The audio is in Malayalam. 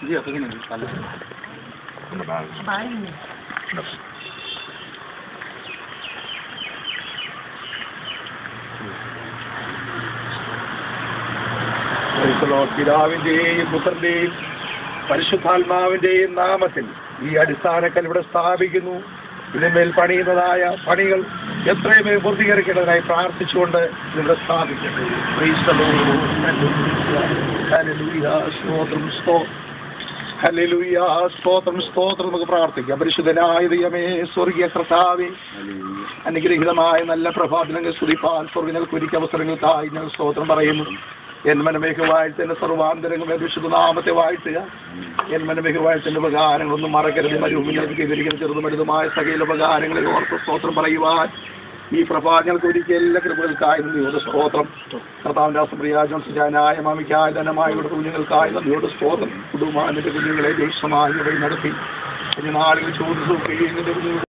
Iya, pengen ini salah. Ano ba? Praise the Lord. പിതാവിന്റെയും പുത്രന്റെയും പരിശുദ്ധാത്മാവിന്റെയും നാമത്തിൽ ഈ അടിസ്ഥാനക്കൽ ഇവിടെ സ്ഥാപിക്കുന്നു ഇതിന്മേൽ പണിയുന്നതായ പണികൾ എത്രയും വേഗം പൂർത്തീകരിക്കേണ്ടതിനായി പ്രാർത്ഥിച്ചുകൊണ്ട് ഇവിടെ സ്ഥാപിക്കട്ടെ Praise the Lord. Hallelujah. സ്തോത്രം സ്തോത്രം ഹല്ലേലൂയ സ്തോത്രം സ്തോത്രം നമുക്ക് പ്രാർത്ഥിക്കാം പരിശുദ്ധനായ ദൈവമേ സ്വർഗീയ കർത്താവേ അനുഗ്രഹീതമായ നല്ല പ്രഭാതങ്ങൾ സ്തുതിപ്പാൻ സ്വർഗങ്ങൾക്ക് ഒരുക്കിയ അവസരങ്ങൾക്കായി ഞങ്ങൾ സ്തോത്രം പറയുന്നു എൻ മനമേഘ വാഴ്ത്തന്റെ സർവാന്തരങ്ങളെ വിശുദ്ധ നാമത്തെ വാഴ്ത്തുക എൻ മനമേഘ വാഴ്ത്തന്റെ ഉപകാരങ്ങളൊന്നും മറക്കരുത് മരുഭൂമികൾക്ക് ചെയ്തിരിക്കുന്ന ചെറുതും വലുതുമായ സകല ഉപകാരങ്ങളെ ഓർത്ത് സ്തോത്രം പറയുവാൻ ഈ പ്രഭാതങ്ങൾക്ക് ഒരുക്കിയ എല്ലാ കൃപകൾക്കായി നന്ദിയോട് സ്തോത്രം കർത്താവിന്റെ അസംപ്രിയാജം സുജാനായ മാമിക്കായ ധനമായ ഇവിടെ കുഞ്ഞുങ്ങൾക്കായി നന്ദിയോട് സ്തോത്രം കുടുംബാന്റെ കുഞ്ഞുങ്ങളെ ദേശമായി ഇവിടെ നടത്തി കഴിഞ്ഞ നാളുകൾ ചോദിച്ചു